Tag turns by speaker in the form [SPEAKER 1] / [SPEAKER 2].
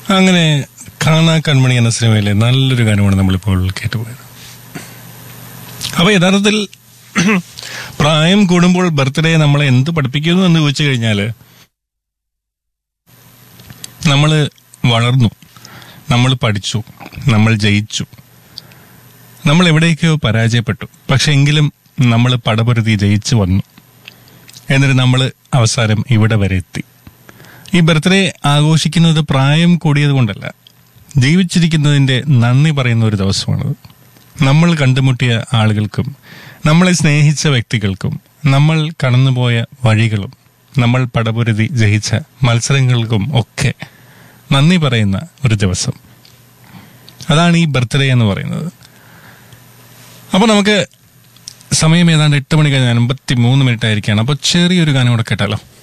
[SPEAKER 1] അങ്ങനെ കാണാ കൺമണി എന്ന സിനിമയിലെ നല്ലൊരു ഗാനമാണ് നമ്മളിപ്പോൾ കേട്ടുപോയത് അപ്പൊ യഥാർത്ഥത്തിൽ പ്രായം കൂടുമ്പോൾ ബർത്ത്ഡേ നമ്മളെ എന്ത് പഠിപ്പിക്കുന്നു എന്ന് ചോദിച്ചു കഴിഞ്ഞാല് നമ്മൾ വളർന്നു നമ്മൾ പഠിച്ചു നമ്മൾ ജയിച്ചു നമ്മൾ എവിടേക്കോ പരാജയപ്പെട്ടു പക്ഷെ എങ്കിലും നമ്മൾ പടപൊരുതി ജയിച്ചു വന്നു എന്നിട്ട് നമ്മൾ അവസാനം ഇവിടെ വരെ എത്തി ഈ ബർത്ത്ഡേ ആഘോഷിക്കുന്നത് പ്രായം കൂടിയത് കൊണ്ടല്ല ജീവിച്ചിരിക്കുന്നതിന്റെ നന്ദി പറയുന്ന ഒരു ദിവസമാണത് നമ്മൾ കണ്ടുമുട്ടിയ ആളുകൾക്കും നമ്മളെ സ്നേഹിച്ച വ്യക്തികൾക്കും നമ്മൾ കടന്നുപോയ വഴികളും നമ്മൾ പടപൊരുതി ജയിച്ച മത്സരങ്ങൾക്കും ഒക്കെ നന്ദി പറയുന്ന ഒരു ദിവസം അതാണ് ഈ ബർത്ത്ഡേ എന്ന് പറയുന്നത് അപ്പൊ നമുക്ക് സമയം ഏതാണ്ട് എട്ട് മണി കഴിഞ്ഞ് അൻപത്തി മൂന്ന് മിനിറ്റ് ആയിരിക്കുകയാണ് അപ്പൊ ചെറിയൊരു ഗാനം കൂടെ കേട്ടാലോ